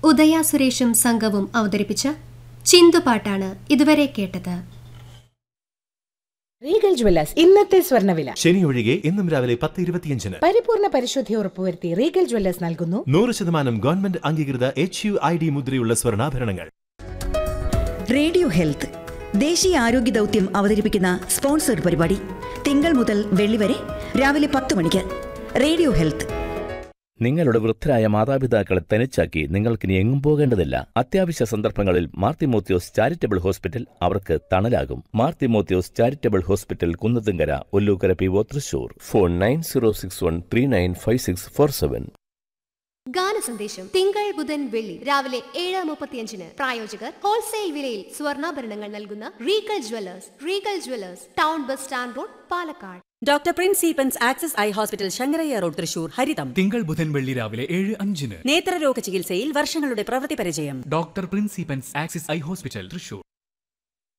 ഉദയ സുരേഷും സംഘവും അവതരിപ്പിച്ച ചിന്തുപാട്ടാണ് ഇതുവരെ കേട്ടത് റീഗൽ ജ്വല്ലേഴ്സ് ഇന്നത്തെ സ്വർണ്ണവില ശനി ഒഴികെ ഇന്നും രാവിലെ പത്ത് ഇരുപത്തിയഞ്ചിന് പരിപൂർണ പരിശുദ്ധി ഉറപ്പുവരുത്തി റീഗൽ ജ്വല്ലേഴ്സ് നൽകുന്നു നൂറ് ശതമാനം ഗവൺമെന്റ് അംഗീകൃത എച്ച് യു ഐ ഡി മുദ്രയുള്ള സ്വർണ്ണാഭരണങ്ങൾ റേഡിയോ ഹെൽത്ത് ദേശീയ ആരോഗ്യ ദൗത്യം അവതരിപ്പിക്കുന്ന സ്പോൺസർഡ് പരിപാടി തിങ്കൾ മുതൽ വെള്ളി വരെ രാവിലെ പത്ത് മണിക്ക് റേഡിയോ ഹെൽത്ത് നിങ്ങളുടെ വൃദ്ധരായ മാതാപിതാക്കളെ തനിച്ചാക്കി നിങ്ങൾക്കിനി എങ്ങും പോകേണ്ടതില്ല അത്യാവശ്യ സന്ദർഭങ്ങളിൽ മാർത്തിമോത്യോസ് ചാരിറ്റബിൾ ഹോസ്പിറ്റൽ അവർക്ക് തണലാകും Marthimothyos charitable hospital Kunnathunkara Ollukkara P O Thrissur phone nine zero six one three nine five six four seven ഗാനസന്ദേശം തിങ്കൾ ബുധൻ വെള്ളി രാവിലെ ഏഴ് മുപ്പത്തിയഞ്ചിന് പ്രായോജകർ ഹോൾസെയിൽ വിലയിൽ സ്വർണ്ണാഭരണങ്ങൾ നൽകുന്ന Regal Jewellers Regal Jewellers town bus stand road Palakkad doctor Prince സീപ്പൻസ് Access eye hospital Sankarayya road Thrissur ഹരിതം തിങ്കൾ ബുധൻ വെള്ളി രാവിലെ ഏഴ് അഞ്ചിന് നേത്രരോഗ ചികിത്സയിൽ വർഷങ്ങളുടെ പ്രവൃത്തി പരിചയം ഡോക്ടർ പ്രിൻസിപ്പൻസ് ആക്സിസ് ഐ ഹോസ്പിറ്റൽ തൃശൂർ